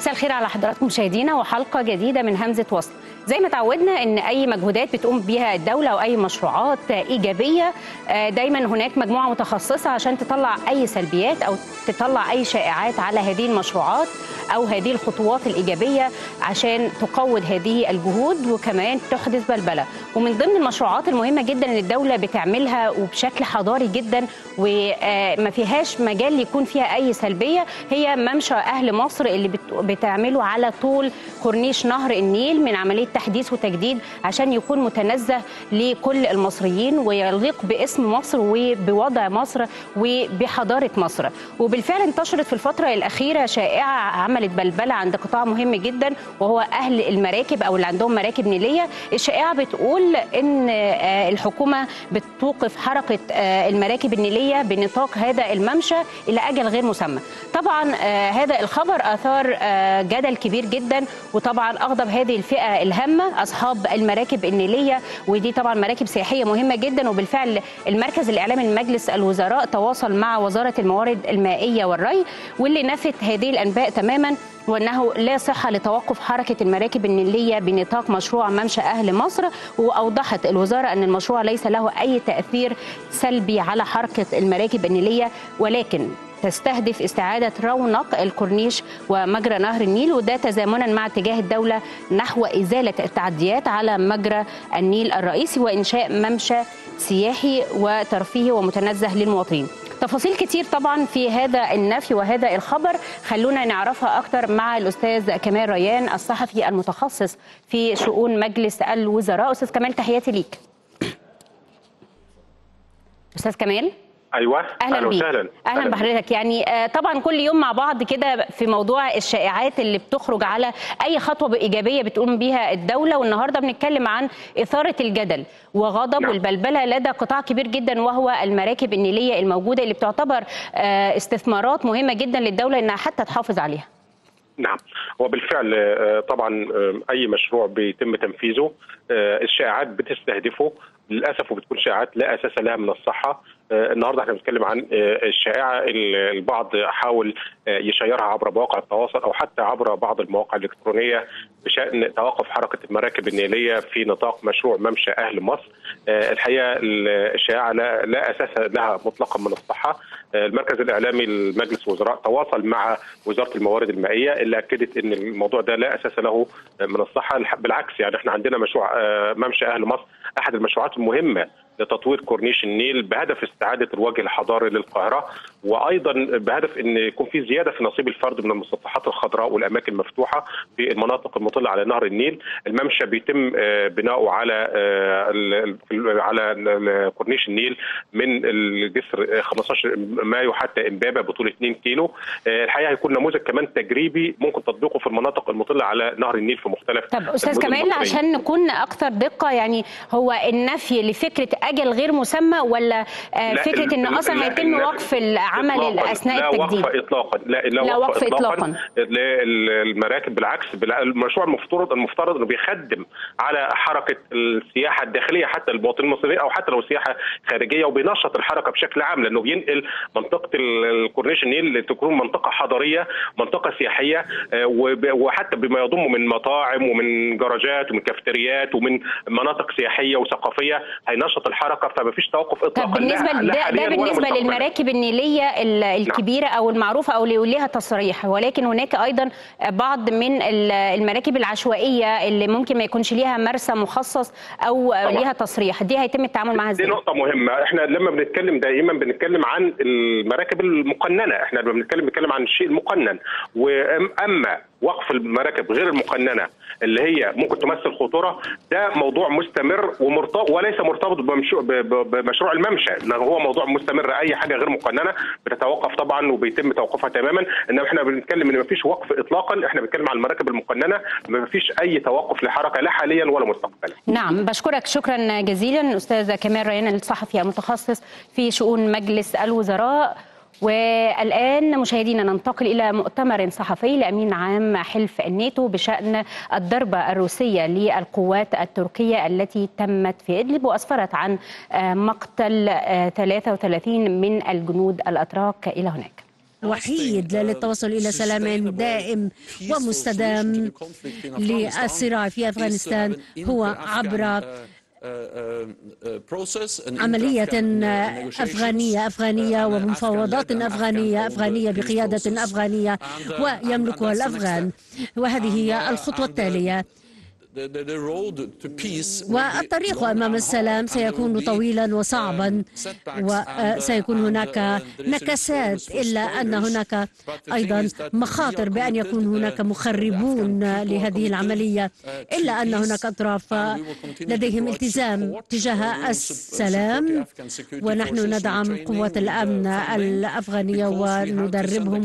مساء الخير على حضراتكم مشاهدينا وحلقه جديده من همزه وصل زي ما تعودنا ان اي مجهودات بتقوم بيها الدوله او اي مشروعات ايجابيه دايما هناك مجموعه متخصصه عشان تطلع اي سلبيات او تطلع اي شائعات على هذه المشروعات او هذه الخطوات الايجابيه عشان تقوض هذه الجهود وكمان تحدث بلبله ومن ضمن المشروعات المهمه جدا اللي الدوله بتعملها وبشكل حضاري جدا وما فيهاش مجال يكون فيها اي سلبيه هي ممشى اهل مصر اللي بتعمله على طول كورنيش نهر النيل من عمليه تحديث وتجديد عشان يكون متنزه لكل المصريين ويليق باسم مصر وبوضع مصر وبحضاره مصر وبالفعل انتشرت في الفتره الاخيره شائعه عملت بلبله عند قطاع مهم جدا وهو اهل المراكب او اللي عندهم مراكب نيليه الشائعه بتقول ان الحكومه بتوقف حركه المراكب النيليه بنطاق هذا الممشى الى اجل غير مسمى طبعا هذا الخبر اثار جدل كبير جدا وطبعا اغضب هذه الفئه الهامه اصحاب المراكب النيليه ودي طبعا مراكب سياحيه مهمه جدا وبالفعل المركز الاعلامي لمجلس الوزراء تواصل مع وزاره الموارد المائيه والري واللي نفت هذه الانباء تماما وانه لا صحه لتوقف حركه المراكب النيليه بنطاق مشروع ممشى اهل مصر واوضحت الوزاره ان المشروع ليس له اي تاثير سلبي على حركه المراكب النيليه ولكن تستهدف استعادة رونق الكورنيش ومجرى نهر النيل وده تزامنا مع اتجاه الدولة نحو إزالة التعديات على مجرى النيل الرئيسي وإنشاء ممشى سياحي وترفيهي ومتنزه للمواطنين تفاصيل كتير طبعا في هذا النفي وهذا الخبر خلونا نعرفها أكتر مع الأستاذ كمال ريان الصحفي المتخصص في شؤون مجلس الوزراء أستاذ كمال تحياتي ليك أستاذ كمال ايوه اهلا بيك اهلا, أهلا بحضرتك يعني طبعا كل يوم مع بعض كده في موضوع الشائعات اللي بتخرج على اي خطوه ايجابيه بتقوم بيها الدوله والنهارده بنتكلم عن اثاره الجدل وغضب نعم. والبلبله لدى قطاع كبير جدا وهو المراكب النيليه الموجوده اللي بتعتبر استثمارات مهمه جدا للدوله انها حتى تحافظ عليها نعم وبالفعل طبعا اي مشروع بيتم تنفيذه الشائعات بتستهدفه للاسف وبتكون شائعات لا اساس لها من الصحه النهارده احنا بنتكلم عن الشائعه اللي البعض حاول يشيرها عبر مواقع التواصل او حتى عبر بعض المواقع الالكترونيه بشان توقف حركه المراكب النيليه في نطاق مشروع ممشى اهل مصر. الحقيقه الشائعه لا, لا اساس لها مطلقا من الصحه. المركز الاعلامي لمجلس الوزراء تواصل مع وزاره الموارد المائيه اللي اكدت ان الموضوع ده لا اساس له من الصحه بالعكس يعني احنا عندنا مشروع ممشى اهل مصر احد المشروعات المهمه لتطوير كورنيش النيل بهدف استعاده الوجه الحضاري للقاهره وايضا بهدف ان يكون في زياده في نصيب الفرد من المسطحات الخضراء والاماكن المفتوحه في المناطق المطله على نهر النيل، الممشى بيتم بناؤه على على كورنيش النيل من الجسر 15 مايو حتى امبابه بطول 2 كيلو، الحقيقه هيكون نموذج كمان تجريبي ممكن تطبيقه في المناطق المطله على نهر النيل في مختلف طب استاذ كمال عشان نكون اكثر دقه يعني هو النفي لفكره اجل غير مسمى ولا فكره ان اصلا هيتم وقف العمل اثناء التجديد؟ لا وقف اطلاقا لا لا, لا وقف اطلاقا, المراكب بالعكس المشروع المفترض المفترض انه بيخدم على حركه السياحه الداخليه حتى المواطنين المصريين او حتى لو سياحه خارجيه وبينشط الحركه بشكل عام لانه بينقل منطقه الكورنيش النيل لتكون منطقه حضاريه منطقه سياحيه وحتى بما يضم من مطاعم ومن جراجات ومن كافتريات ومن مناطق سياحيه وثقافيه هينشط الحركه فما فيش توقف اطلاقا طب بالنسبه ده, ده بالنسبه للمراكب النيليه الكبيره او المعروفه او اللي ليها تصريح ولكن هناك ايضا بعض من المراكب العشوائيه اللي ممكن ما يكونش ليها مرسى مخصص او طبعا. ليها تصريح دي هيتم التعامل معاها ازاي؟ دي نقطه مهمه احنا لما بنتكلم دائما بنتكلم عن المراكب المقننه احنا لما بنتكلم بنتكلم عن الشيء المقنن واما وقف المراكب غير المقننه اللي هي ممكن تمثل خطوره ده موضوع مستمر ومرتبط وليس مرتبط بمشروع الممشى لان هو موضوع مستمر اي حاجه غير مقننه بتتوقف طبعا وبيتم توقفها تماما انما احنا بنتكلم ان ما فيش وقف اطلاقا احنا بنتكلم عن المراكب المقننه ما فيش اي توقف لحركه لا حاليا ولا مستقبلا نعم بشكرك شكرا جزيلا استاذ كمال ريان الصحفي المتخصص في شؤون مجلس الوزراء والآن مشاهدينا ننتقل إلى مؤتمر صحفي لأمين عام حلف الناتو بشأن الضربة الروسية للقوات التركية التي تمت في إدلب وأسفرت عن مقتل 33 من الجنود الأتراك إلى هناك الوحيد للتوصل إلى سلام دائم ومستدام للصراع في أفغانستان هو عبر عملية أفغانية أفغانية ومفاوضات أفغانية أفغانية بقيادة أفغانية ويملكها الأفغان وهذه هي الخطوة التالية والطريق أمام السلام سيكون طويلا وصعبا وسيكون هناك نكسات إلا أن هناك أيضا مخاطر بأن يكون هناك مخربون لهذه العملية إلا أن هناك أطراف لديهم التزام تجاه السلام ونحن ندعم قوات الأمن الأفغانية وندربهم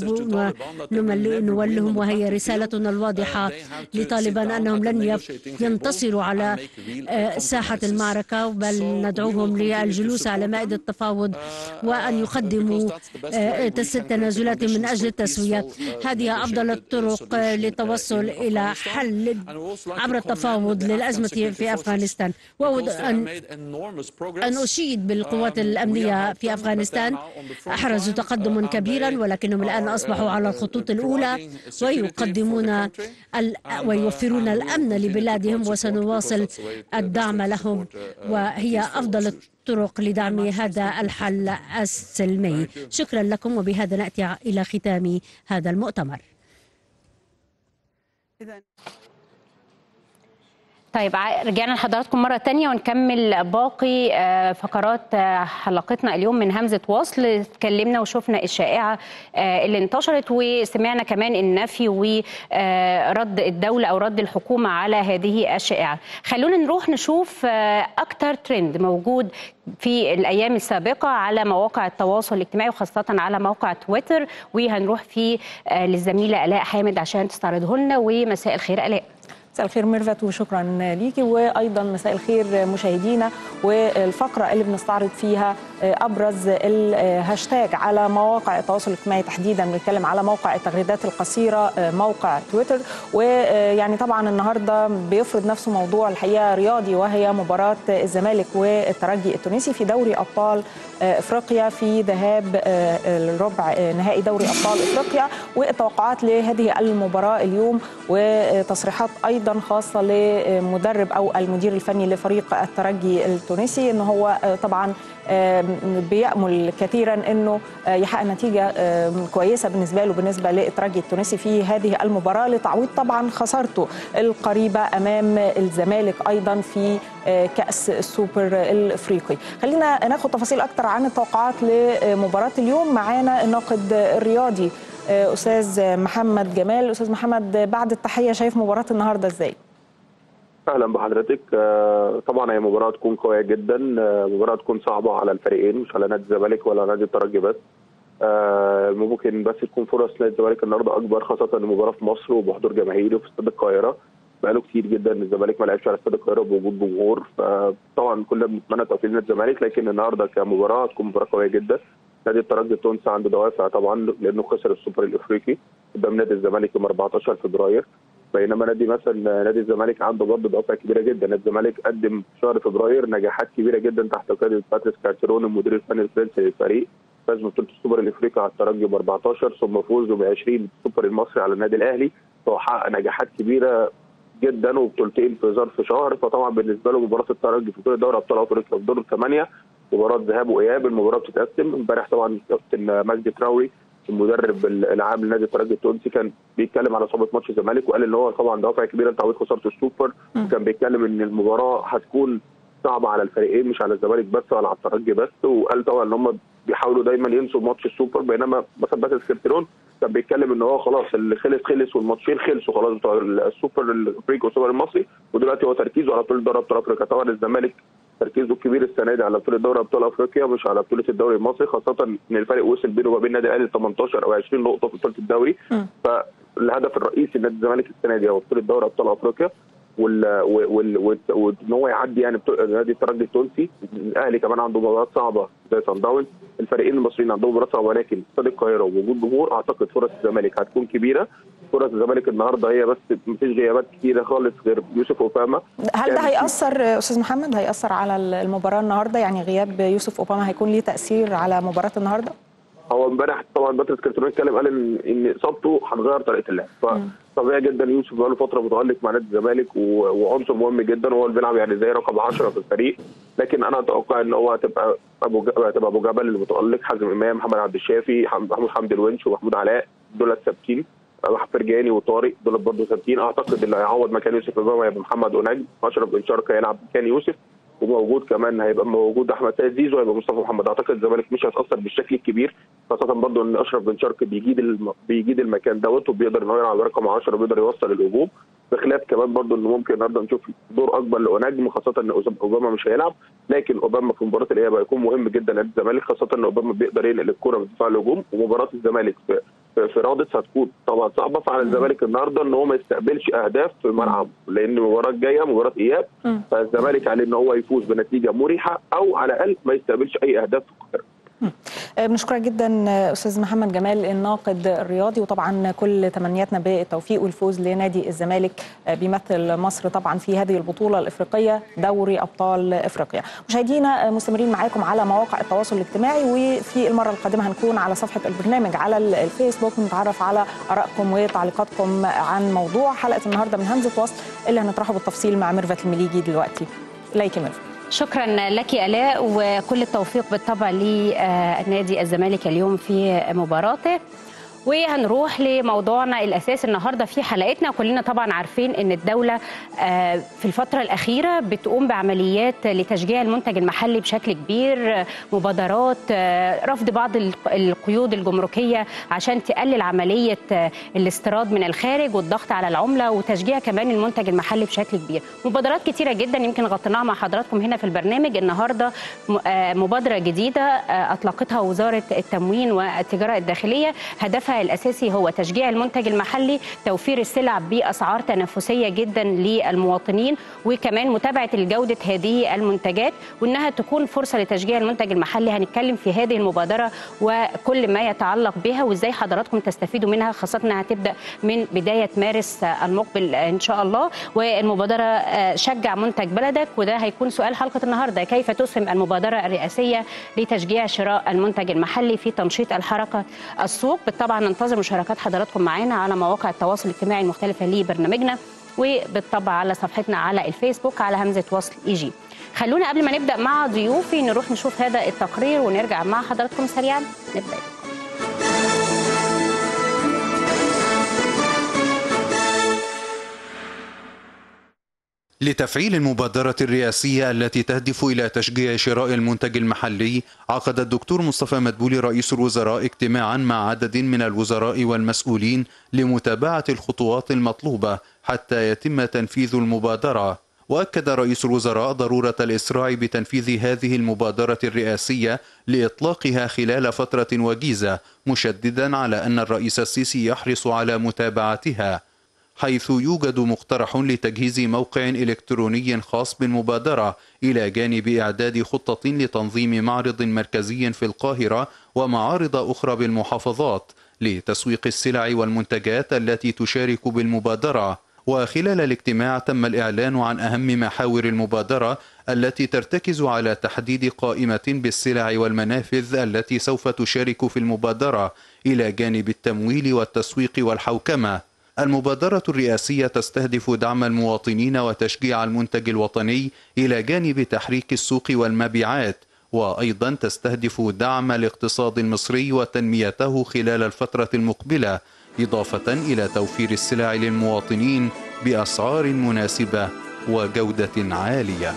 ونولهم وهي رسالتنا الواضحة لطالبان أنهم لن ينتصروا على ساحة المعركة بل ندعوهم للجلوس على مائدة التفاوض وأن يقدموا تنازلات من أجل التسوية هذه أفضل الطرق للتوصل إلى حل عبر التفاوض للأزمة في أفغانستان وأود أن أن أشيد بالقوات الأمنية في أفغانستان أحرزوا تقدما كبيرا ولكنهم الآن أصبحوا على الخطوط الأولى ويقدمون ويوفرون الأمن لبلادهم وسنواصل الدعم لهم وهي أفضل الطرق لدعم هذا الحل السلمي شكرا لكم وبهذا نأتي إلى ختام هذا المؤتمر طيب رجعنا لحضراتكم مرة تانية ونكمل باقي فقرات حلقتنا اليوم من همزة وصل اتكلمنا وشفنا الشائعة اللي انتشرت وسمعنا كمان النفي ورد الدولة أو رد الحكومة على هذه الشائعة خلونا نروح نشوف أكتر ترند موجود في الأيام السابقة على مواقع التواصل الاجتماعي وخاصة على موقع تويتر وهنروح فيه للزميلة آلاء حامد عشان تستعرضه لنا ومساء الخير آلاء مساء الخير ميرفت وشكرا ليكي وايضا مساء الخير مشاهدينا والفقره اللي بنستعرض فيها ابرز الهاشتاج على مواقع التواصل الاجتماعي تحديدا بنتكلم على موقع التغريدات القصيره موقع تويتر ويعني طبعا النهارده بيفرض نفسه موضوع الحقيقه رياضي وهي مباراه الزمالك والترجي التونسي في دوري ابطال افريقيا في ذهاب الربع نهائي دوري ابطال افريقيا والتوقعات لهذه المباراه اليوم وتصريحات ايضا خاصه لمدرب او المدير الفني لفريق الترجي التونسي ان هو طبعا بيأمل كثيرا انه يحقق نتيجه كويسه بالنسبه له بالنسبه للترجي التونسي في هذه المباراه لتعويض طبعا خسارته القريبه امام الزمالك ايضا في كاس السوبر الافريقي خلينا ناخد تفاصيل اكثر عن التوقعات لمباراه اليوم معانا الناقد الرياضي استاذ محمد جمال استاذ محمد بعد التحيه شايف مباراه النهارده ازاي اهلا بحضرتك طبعا هي مباراه تكون قويه جدا مباراه تكون صعبه على الفريقين مش على نادي الزمالك ولا نادي الترجي بس ممكن بس تكون فرص نادي الزمالك النهارده اكبر خاصه المباراه في مصر وبحضور جماهيري وفي استاد القاهره بقاله كتير جدا الزمالك ما لعبش على استاد القاهره بوجود جمهور فطبعا كلنا بنتمنى توفيق نادي الزمالك لكن النهارده كمباراه هتكون مباراه قويه جدا نادي الترجي التونسي عنده دوافع طبعا لانه خسر السوبر الافريقي قدام نادي الزمالك يوم 14 فبراير بينما نادي مثلا نادي الزمالك عنده برضه دوافع كبيره جدا نادي الزمالك قدم في شهر فبراير نجاحات كبيره جدا تحت قياده باتريس كارتيرون المدير الفني الفرنسي للفريق فاز ببطوله السوبر الافريقي على الترجي ب 14 ثم فوزه ب 20 السوبر المصري على النادي الاهلي فهو حقق نجاحات كبيره جدا وبطولتين في ظرف شهر فطبعا بالنسبه له مباراه الترجي في بطوله دوري ابطال افريقيا في دور الثمانيه مباراه ذهاب واياب المباراه بتتقسم امبارح طبعا كابتن مجدي تراوري المدرب العام لنادي الترجي التونسي كان بيتكلم على صعوبه ماتش الزمالك وقال ان هو طبعا دوافع كبيره لتعويض خساره السوبر وكان بيتكلم ان المباراه هتكون صعبه على الفريقين مش على الزمالك بس ولا على الترجي بس وقال طبعا ان هم بيحاولوا دايما ينسوا ماتش السوبر بينما مثلا باتريس كارتيرون كان بيتكلم ان هو خلاص اللي خلص خلص والماتشين خلصوا خلاص بتوع السوبر الافريقي والسوبر المصري ودلوقتي هو تركيزه على بطوله دوري ابطال افريقيا طبعا الزمالك تركيزه الكبير السنه دي على بطوله دوري ابطال افريقيا مش على بطوله الدوري المصري خاصه ان الفرق وصل بينه وبين النادي الاهلي 18 او 20 نقطه في بطوله الدوري فالهدف الرئيسي لنادي الزمالك السنه دي هو بطوله دوري ابطال افريقيا وال وال وان هو يعدي يعني نادي الترجي التونسي الاهلي كمان عنده مباريات صعبه زي صن داونز الفريقين المصريين عندهم مباراه صعبه ولكن استاد القاهره ووجود جمهور اعتقد فرص الزمالك هتكون كبيره فرص الزمالك النهارده هي بس مفيش غيابات كتيره خالص غير يوسف اوباما هل ده هيأثر استاذ محمد هيأثر على المباراه النهارده يعني غياب يوسف اوباما هيكون ليه تأثير على مباراه النهارده؟ هو امبارح طبعا باتريس كارتونو اتكلم قال ان ان اصابته هتغير طريقه اللعب فطبيعي جدا يوسف بقاله فتره متالق مع نادي الزمالك و- وعنصر مهم جدا وهو اللي بيلعب يعني زي رقم 10 في الفريق لكن انا اتوقع ان هو هتبقى ابو ج- هتبقى ابو جبل المتالق حازم امام محمد عبد الشافي حم- محمود حمدي الونش ومحمود علاء دول الثابتين أه، فرجاني وطارق دول برضه ثابتين اعتقد اللي هيعوض مكان يوسف اوباما هيبقى محمد ونجم اشرف بن شرقه هيلعب مكان يوسف وموجود كمان هيبقى موجود احمد سيد زيزو هيبقى مصطفى محمد اعتقد الزمالك مش هيتاثر بالشكل الكبير خاصه برضو ان اشرف بن شرقي بيجيد الم... بيجيد المكان دوت وبيقدر ان هو يلعب رقم 10 وبيقدر يوصل الهجوم بخلاف كمان برضو ان ممكن النهارده نشوف دور اكبر لأوناجم خاصه ان أوز- اوباما مش هيلعب لكن اوباما في مباراه الاياب هيكون مهم جدا لنادي الزمالك خاصه ان اوباما بيقدر ينقل الكره من دفاع الهجوم ومباراه الزمالك في في في رادس هتكون طبعا صعبه فعلى الزمالك النهارده ان هو ما يستقبلش اهداف في ملعبه لان المباراه الجايه مباراه اياب مم. فالزمالك عليه ان هو يفوز بنتيجه مريحه او على الاقل ما يستقبلش اي اهداف في القاهره آه، بنشكرك جدا آه، استاذ محمد جمال الناقد الرياضي وطبعا كل تمنياتنا بالتوفيق والفوز لنادي الزمالك آه، بيمثل مصر طبعا في هذه البطوله الافريقيه دوري ابطال افريقيا مشاهدينا آه، مستمرين معاكم على مواقع التواصل الاجتماعي وفي المره القادمه هنكون على صفحه البرنامج على ال- الفيسبوك نتعرف على ارائكم وتعليقاتكم عن موضوع حلقه النهارده من همزه وصل اللي هنطرحه بالتفصيل مع ميرفت المليجي دلوقتي اليك ميرفت شكرا لك الاء وكل التوفيق بالطبع لنادي الزمالك اليوم في مباراته وهنروح لموضوعنا الاساسي النهارده في حلقتنا كلنا طبعا عارفين ان الدوله آه، في الفتره الاخيره بتقوم بعمليات لتشجيع المنتج المحلي بشكل كبير آه، مبادرات آه، رفض بعض الق- القيود الجمركيه عشان تقلل عمليه آه، الاستيراد من الخارج والضغط على العمله وتشجيع كمان المنتج المحلي بشكل كبير مبادرات كتيره جدا يمكن غطيناها مع حضراتكم هنا في البرنامج النهارده م- آه، مبادره جديده آه، اطلقتها وزاره التموين والتجاره الداخليه هدفها الاساسي هو تشجيع المنتج المحلي توفير السلع باسعار تنافسيه جدا للمواطنين وكمان متابعه جوده هذه المنتجات وانها تكون فرصه لتشجيع المنتج المحلي هنتكلم في هذه المبادره وكل ما يتعلق بها وازاي حضراتكم تستفيدوا منها خاصه انها هتبدا من بدايه مارس المقبل ان شاء الله والمبادره آه، شجع منتج بلدك وده هيكون سؤال حلقه النهارده كيف تسهم المبادره الرئاسيه لتشجيع شراء المنتج المحلي في تنشيط الحركه السوق بالطبع ننتظر مشاركات حضراتكم معانا على مواقع التواصل الاجتماعي المختلفه لبرنامجنا وبالطبع على صفحتنا على الفيسبوك على همزه وصل اي جي خلونا قبل ما نبدا مع ضيوفي نروح نشوف هذا التقرير ونرجع مع حضراتكم سريعا نبدا لتفعيل المبادرة الرئاسية التي تهدف إلى تشجيع شراء المنتج المحلي عقد الدكتور مصطفى مدبولي رئيس الوزراء اجتماعا مع عدد من الوزراء والمسؤولين لمتابعة الخطوات المطلوبة حتى يتم تنفيذ المبادرة وأكد رئيس الوزراء ضرورة الإسراع بتنفيذ هذه المبادرة الرئاسية لإطلاقها خلال فترة وجيزة مشددا على أن الرئيس السيسي يحرص على متابعتها حيث يوجد مقترح لتجهيز موقع إلكتروني خاص بالمبادرة إلى جانب إعداد خطة لتنظيم معرض مركزي في القاهرة ومعارض أخرى بالمحافظات لتسويق السلع والمنتجات التي تشارك بالمبادرة وخلال الاجتماع تم الإعلان عن أهم محاور المبادرة التي ترتكز على تحديد قائمة بالسلع والمنافذ التي سوف تشارك في المبادرة إلى جانب التمويل والتسويق والحوكمة المبادرة الرئاسية تستهدف دعم المواطنين وتشجيع المنتج الوطني إلى جانب تحريك السوق والمبيعات وأيضا تستهدف دعم الاقتصاد المصري وتنميته خلال الفترة المقبلة إضافة إلى توفير السلع للمواطنين بأسعار مناسبة وجودة عالية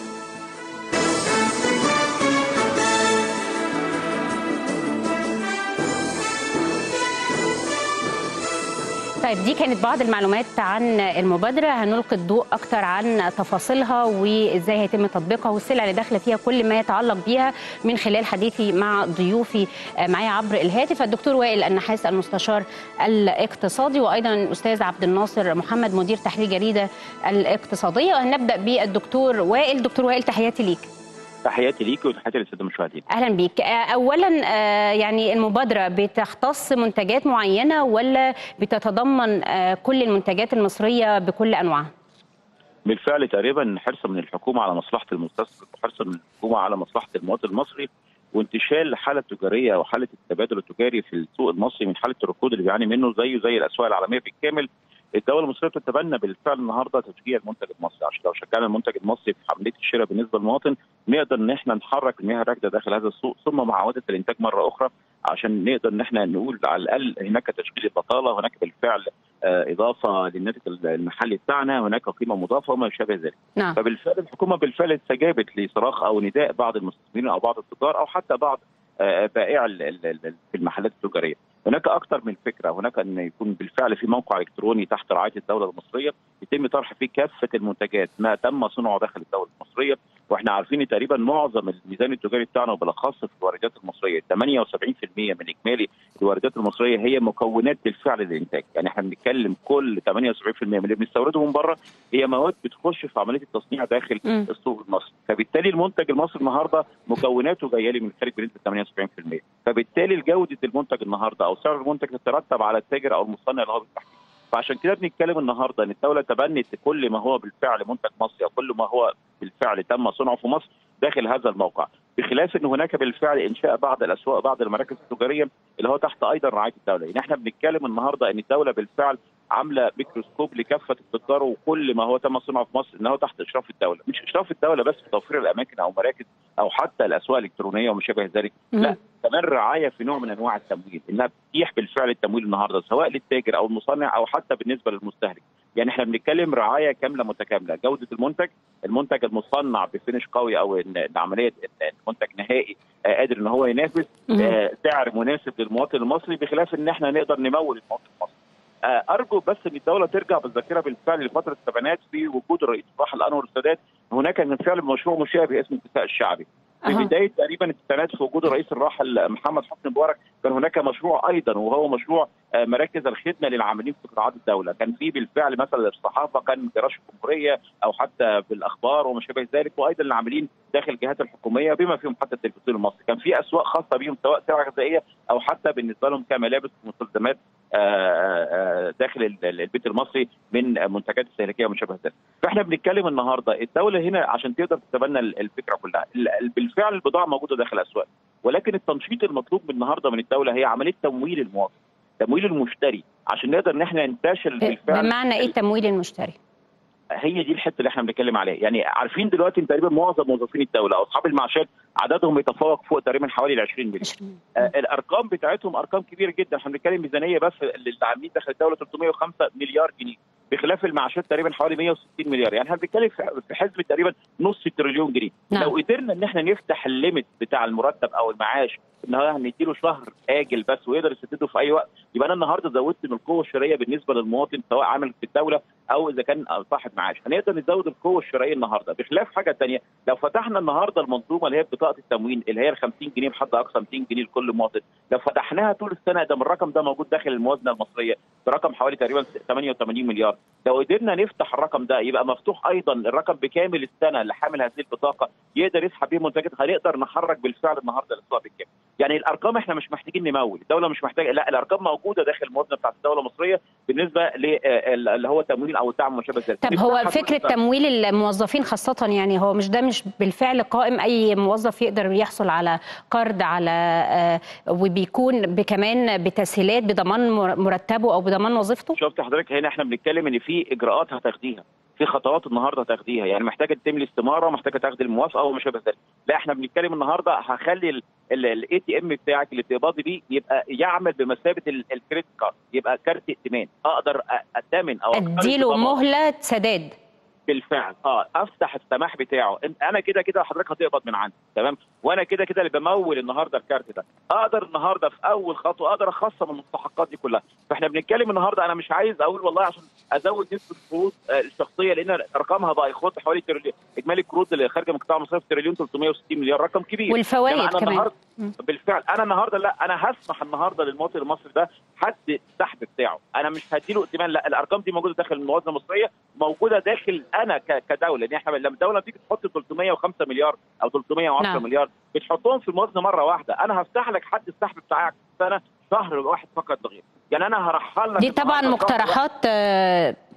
طيب دي كانت بعض المعلومات عن المبادرة هنلقي الضوء أكتر عن تفاصيلها وإزاي هيتم تطبيقها والسلع اللي داخلة فيها كل ما يتعلق بيها من خلال حديثي مع ضيوفي آه، معايا عبر الهاتف الدكتور وائل النحاس المستشار الاقتصادي وأيضا الأستاذ عبد الناصر محمد مدير تحرير جريدة الاقتصادية وهنبدأ بالدكتور وائل دكتور وائل تحياتي ليك تحياتي ليك وتحياتي للساده المشاهدين. اهلا بيك آه، اولا آه، يعني المبادره بتختص منتجات معينه ولا بتتضمن آه، كل المنتجات المصريه بكل انواعها بالفعل تقريبا حرصا من الحكومه على مصلحه المستثمر وحرصا من الحكومه على مصلحه المواطن المصري وانتشال الحاله التجاريه او حاله التبادل التجاري في السوق المصري من حاله الركود اللي بيعاني منه زيه زي الاسواق العالميه بالكامل الدوله المصريه بتتبنى بالفعل النهارده تشجيع المنتج المصري عشان لو شجعنا المنتج المصري في عمليه الشراء بالنسبه للمواطن نقدر ان احنا نحرك المياه الراكده داخل هذا السوق ثم معاوده الانتاج مره اخرى عشان نقدر ان احنا نقول على الاقل هناك تشغيل البطاله هناك بالفعل آه اضافه للناتج المحلي بتاعنا هناك قيمه مضافه وما يشابه ذلك نعم. فبالفعل الحكومه بالفعل استجابت لصراخ او نداء بعض المستثمرين او بعض التجار او حتى بعض آه بائع في المحلات التجاريه هناك اكثر من فكره هناك ان يكون بالفعل في موقع الكتروني تحت رعايه الدوله المصريه يتم طرح فيه كافه المنتجات ما تم صنعه داخل الدوله المصريه واحنا عارفين تقريبا معظم الميزان التجاري بتاعنا وبالاخص في الواردات المصريه 78% من اجمالي الواردات المصريه هي مكونات بالفعل للانتاج يعني احنا بنتكلم كل 78% من اللي بنستورده من بره هي مواد بتخش في عمليه التصنيع داخل م. السوق المصري فبالتالي المنتج المصري النهارده مكوناته جايه لي من الخارج بنسبه 78% فبالتالي جوده المنتج النهارده او سعر المنتج تترتب على التاجر او المصنع اللي هو بالتحديد فعشان كده بنتكلم النهارده ان الدوله تبنت كل ما هو بالفعل منتج مصري او كل ما هو بالفعل تم صنعه في مصر داخل هذا الموقع بخلاف ان هناك بالفعل انشاء بعض الاسواق بعض المراكز التجاريه اللي هو تحت ايضا رعايه الدوله يعني احنا بنتكلم النهارده ان الدوله بالفعل عامله ميكروسكوب لكافه التجار وكل ما هو تم صنعه في مصر ان هو تحت اشراف الدوله مش اشراف الدوله بس في توفير الاماكن او مراكز او حتى الاسواق الالكترونيه وما شابه ذلك لا كمان رعايه في نوع من انواع التمويل انها بتتيح بالفعل التمويل النهارده سواء للتاجر او المصنع او حتى بالنسبه للمستهلك يعني احنا بنتكلم رعايه كامله متكامله جوده المنتج المنتج المصنع بفينش قوي او ان عمليه المنتج نهائي قادر ان هو ينافس سعر مناسب للمواطن المصري بخلاف ان احنا نقدر نمول المواطن المصري ارجو بس ان الدوله ترجع بالذاكره بالفعل لفتره السبعينات في وجود الرئيس الراحل انور السادات هناك كان بالفعل مشروع مشابه اسمه الكفاء الشعبي في بدايه تقريبا التسعينات في وجود الرئيس الراحل محمد حسني مبارك كان هناك مشروع ايضا وهو مشروع مراكز الخدمه للعاملين في قطاعات الدوله، كان في بالفعل مثلا الصحافه كان جراج الجمهوريه او حتى بالاخبار وما شابه ذلك وايضا العاملين داخل الجهات الحكوميه بما فيهم حتى التلفزيون المصري، كان في اسواق خاصه بهم سواء سلع غذائيه او حتى بالنسبه لهم كملابس ومستلزمات داخل البيت المصري من منتجات استهلاكيه وما شابه ذلك. فاحنا بنتكلم النهارده الدوله هنا عشان تقدر تتبنى الفكره كلها، بالفعل البضاعه موجوده داخل الاسواق، ولكن التنشيط المطلوب النهارده من الدوله هي عمليه تمويل المواطن. تمويل المشتري عشان نقدر ان احنا ننتشر بالفعل بمعنى ايه تمويل المشتري؟ هي دي الحته اللي احنا بنتكلم عليها يعني عارفين دلوقتي تقريبا معظم موظفين الدوله او اصحاب المعاشات عددهم يتفوق فوق تقريبا حوالي ال 20 مليون آه الارقام بتاعتهم ارقام كبيره جدا احنا بنتكلم ميزانيه بس اللي عاملين داخل الدوله 305 مليار جنيه بخلاف المعاشات تقريبا حوالي 160 مليار يعني احنا بنتكلم في حسبه تقريبا نص تريليون جنيه نعم. لو قدرنا ان احنا نفتح الليميت بتاع المرتب او المعاش ان هو هنديله شهر اجل بس ويقدر يسدده في اي وقت يبقى انا النهارده زودت من القوه الشرائيه بالنسبه للمواطن سواء عامل في الدوله او اذا كان صاحب معاش هنقدر نزود القوه الشرائيه النهارده بخلاف حاجه ثانيه لو فتحنا النهارده المنظومه اللي هي بطاقه التموين اللي هي ال 50 جنيه بحد اقصى 200 جنيه لكل مواطن لو فتحناها طول السنه ده من الرقم ده موجود داخل الموازنه المصريه برقم حوالي تقريبا 88 مليار لو قدرنا نفتح الرقم ده يبقى مفتوح ايضا الرقم بكامل السنه اللي حامل هذه البطاقه يقدر يسحب بيه منتجات هنقدر نحرك بالفعل النهارده الاسواق بالكامل يعني الارقام احنا مش محتاجين نمول الدوله مش محتاجه لا الارقام موجوده داخل الموازنه بتاعت الدوله المصريه بالنسبه اللي هو تمويل او الدعم وما شابه ذلك طب هو فكره تمويل الموظفين خاصه يعني هو مش ده مش بالفعل قائم اي موظف يقدر يحصل على قرض على وبيكون كمان بتسهيلات بضمان مرتبه او بضمان وظيفته شفت حضرتك هنا احنا بنتكلم ان في اجراءات هتاخديها في خطوات النهارده هتاخديها يعني محتاجه تتم الاستماره محتاجه تاخدي الموافقه وما شابه ذلك لا احنا بنتكلم النهارده هخلي الاي تي ام بتاعك اللي بتقبضي بيه يبقى يعمل بمثابه الكريدت كارد يبقى كارت ائتمان اقدر اتمن او اديله مهله سداد بالفعل اه افتح السماح بتاعه انا كده كده حضرتك هتقبض من عندي تمام وانا كده كده اللي بمول النهارده الكارت ده اقدر النهارده في اول خطوه اقدر اخصم المستحقات دي كلها فاحنا بنتكلم النهارده انا مش عايز اقول والله عشان ازود نسبه القروض الشخصيه لان رقمها بقى يخط حوالي تريليون اجمالي القروض اللي خارجه من القطاع المصرفي تريليون 360 مليار رقم كبير والفوائد كمان بالفعل انا النهارده لا انا هسمح النهارده للمواطن المصري ده حد السحب بتاعه انا مش هديله ائتمان لا الارقام دي موجوده داخل الموازنه المصريه موجوده داخل انا كدوله لان احنا لما الدوله تيجي تحط 305 مليار او 310 نعم. مليار بتحطهم في الموازنه مره واحده انا هفتح لك حد السحب بتاعك سنه شهر واحد فقط بغير يعني انا هرحل لك دي طبعا مقترحات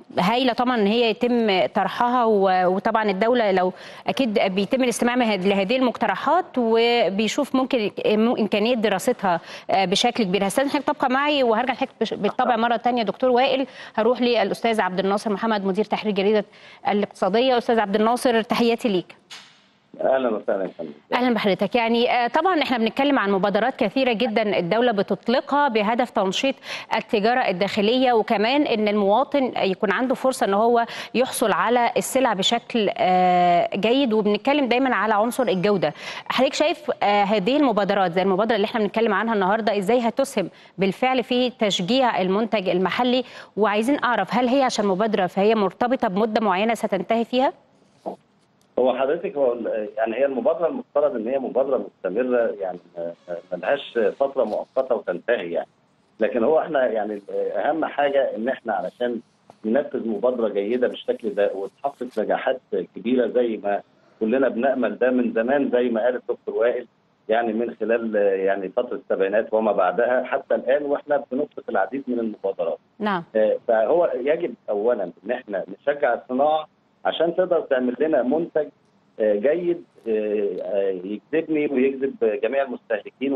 هايله طبعا ان هي يتم طرحها وطبعا الدوله لو اكيد بيتم الاستماع لهذه المقترحات وبيشوف ممكن امكانيه دراستها بشكل كبير هستاذن حضرتك تبقى معي وهرجع لحضرتك بالطبع مره ثانيه دكتور وائل هروح للاستاذ عبد الناصر محمد مدير تحرير جريده الاقتصاديه استاذ عبد الناصر تحياتي ليك اهلا وسهلا يا فندم اهلا بحضرتك يعني طبعا احنا بنتكلم عن مبادرات كثيره جدا الدوله بتطلقها بهدف تنشيط التجاره الداخليه وكمان ان المواطن يكون عنده فرصه ان هو يحصل على السلع بشكل جيد وبنتكلم دايما على عنصر الجوده حضرتك شايف هذه المبادرات زي المبادره اللي احنا بنتكلم عنها النهارده ازاي هتسهم بالفعل في تشجيع المنتج المحلي وعايزين اعرف هل هي عشان مبادره فهي مرتبطه بمده معينه ستنتهي فيها هو حضرتك هو يعني هي المبادره المفترض ان هي مبادره مستمره يعني ملهاش فتره مؤقته وتنتهي يعني لكن هو احنا يعني اهم حاجه ان احنا علشان ننفذ مبادره جيده بالشكل ده وتحقق نجاحات كبيره زي ما كلنا بنامل ده من زمان زي ما قال الدكتور وائل يعني من خلال يعني فتره السبعينات وما بعدها حتى الان واحنا بنطلق العديد من المبادرات. نعم. فهو يجب اولا ان احنا نشجع الصناعه عشان تقدر تعمل لنا منتج جيد يجذبني ويجذب جميع المستهلكين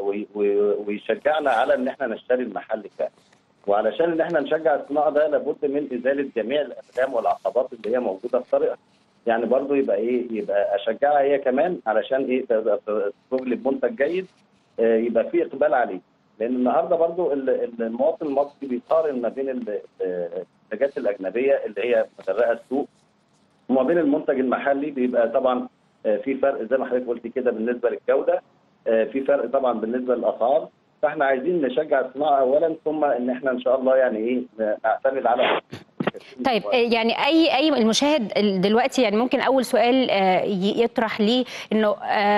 ويشجعنا على ان احنا نشتري المحل فعلا. وعلشان ان احنا نشجع الصناعه ده لابد من ازاله جميع الاقدام والعقبات اللي هي موجوده في طريقها. يعني برضو يبقى ايه يبقى اشجعها هي كمان علشان ايه تقدر تخرج بمنتج جيد يبقى في اقبال عليه. لان النهارده برضو المواطن المصري بيقارن ما بين المنتجات الاجنبيه اللي هي مغرقه السوق وما بين المنتج المحلي بيبقى طبعا في فرق زي ما حضرتك قلت كده بالنسبه للجوده في فرق طبعا بالنسبه للاسعار فاحنا عايزين نشجع الصناعه اولا ثم ان احنا ان شاء الله يعني ايه نعتمد على طيب يعني اي اي المشاهد دلوقتي يعني ممكن اول سؤال يطرح لي انه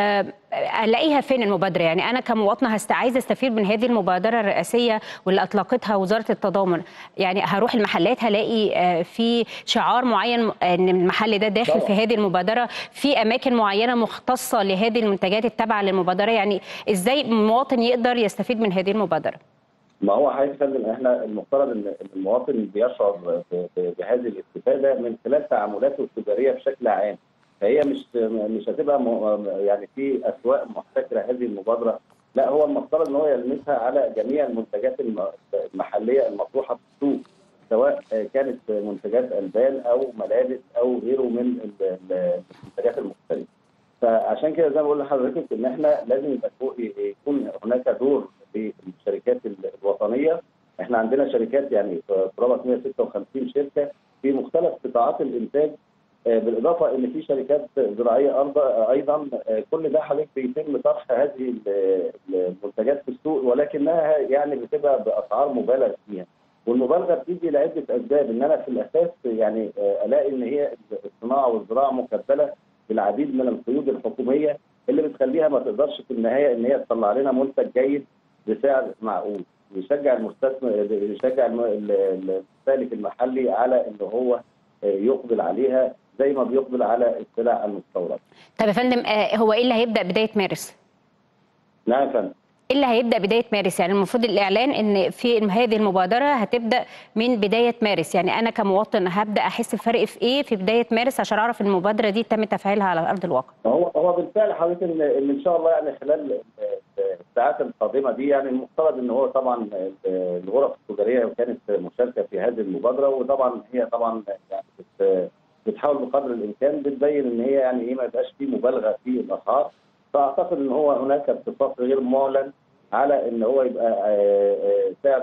الاقيها فين المبادره يعني انا كمواطنه هست عايزه استفيد من هذه المبادره الرئاسيه واللي اطلقتها وزاره التضامن يعني هروح المحلات هلاقي في شعار معين ان المحل ده داخل في هذه المبادره في اماكن معينه مختصه لهذه المنتجات التابعه للمبادره يعني ازاي المواطن يقدر يستفيد من هذه المبادره ما هو حضرتك فندم احنا المفترض ان المواطن بيشعر بهذه الاستفاده من خلال تعاملاته التجاريه بشكل عام فهي مش مش هتبقى يعني في اسواق محتكره هذه المبادره لا هو المفترض ان هو يلمسها على جميع المنتجات المحليه المطروحه في السوق سواء كانت منتجات البان او ملابس او غيره من المنتجات المختلفه فعشان كده زي ما بقول لحضرتك ان احنا لازم يكون هناك دور للشركات الوطنيه احنا عندنا شركات يعني قرابه 156 شركه في مختلف قطاعات الانتاج بالاضافه ان في شركات زراعيه ايضا كل ده حضرتك بيتم طرح هذه المنتجات في السوق ولكنها يعني بتبقى باسعار مبالغ فيها والمبالغه بتيجي لعده اسباب ان انا في الاساس يعني الاقي ان هي الصناعه والزراعه مكفله بالعديد من القيود الحكوميه اللي بتخليها ما تقدرش في النهايه ان هي تطلع لنا منتج جيد بسعر معقول يشجع المستثمر يشجع المستهلك المحلي على ان هو يقبل عليها زي ما بيقبل على السلع المستورده. طب يا فندم هو ايه اللي هيبدا بدايه مارس؟ نعم يا فندم. ايه اللي هيبدا بدايه مارس يعني المفروض الاعلان ان في هذه المبادره هتبدا من بدايه مارس يعني انا كمواطن هبدا احس بفرق في ايه في بدايه مارس عشان اعرف المبادره دي تم تفعيلها على ارض الواقع هو هو بالفعل حضرتك ان ان شاء الله يعني خلال الساعات القادمه دي يعني المفترض ان هو طبعا الغرف التجاريه كانت مشاركه في هذه المبادره وطبعا هي طبعا يعني بتحاول بقدر الامكان بتبين ان هي يعني ايه ما يبقاش في مبالغه في الاسعار فاعتقد ان هو هناك اتفاق غير معلن على ان هو يبقى سعر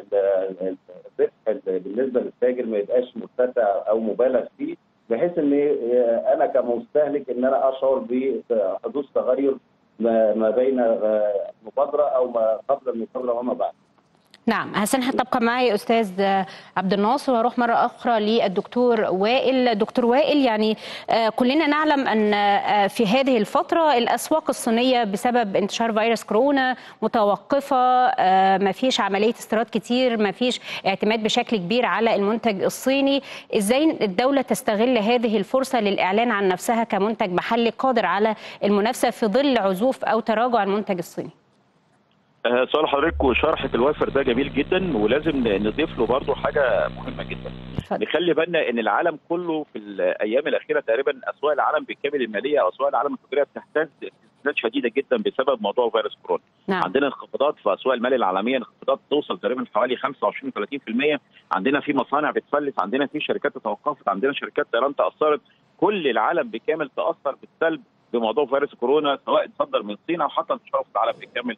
الربح بالنسبه للتاجر ما يبقاش مرتفع او مبالغ فيه بحيث ان انا كمستهلك ان انا اشعر بحدوث تغير ما بين المبادره او ما قبل المبادره وما بعد. نعم هسنح تبقى معي استاذ عبد الناصر واروح مره اخرى للدكتور وائل دكتور وائل يعني كلنا نعلم ان في هذه الفتره الاسواق الصينيه بسبب انتشار فيروس كورونا متوقفه ما فيش عمليه استيراد كتير ما فيش اعتماد بشكل كبير على المنتج الصيني ازاي الدوله تستغل هذه الفرصه للاعلان عن نفسها كمنتج محلي قادر على المنافسه في ظل عزوف او تراجع المنتج الصيني آه، سؤال حضرتك وشرح الوافر ده جميل جدا ولازم نضيف له برضه حاجه مهمه جدا اتفضل. نخلي بالنا ان العالم كله في الايام الاخيره تقريبا اسواق العالم بالكامل الماليه او اسواق العالم التجاريه بتهتز اهتزازات شديده جدا بسبب موضوع فيروس كورونا نعم عندنا انخفاضات في اسواق المال العالميه انخفاضات توصل تقريبا حوالي 25 30% عندنا في مصانع بتفلس عندنا في شركات توقفت عندنا شركات طيران تاثرت كل العالم بالكامل تاثر بالسلب بموضوع فيروس كورونا سواء تصدر من الصين او حتى انتشاره في العالم بالكامل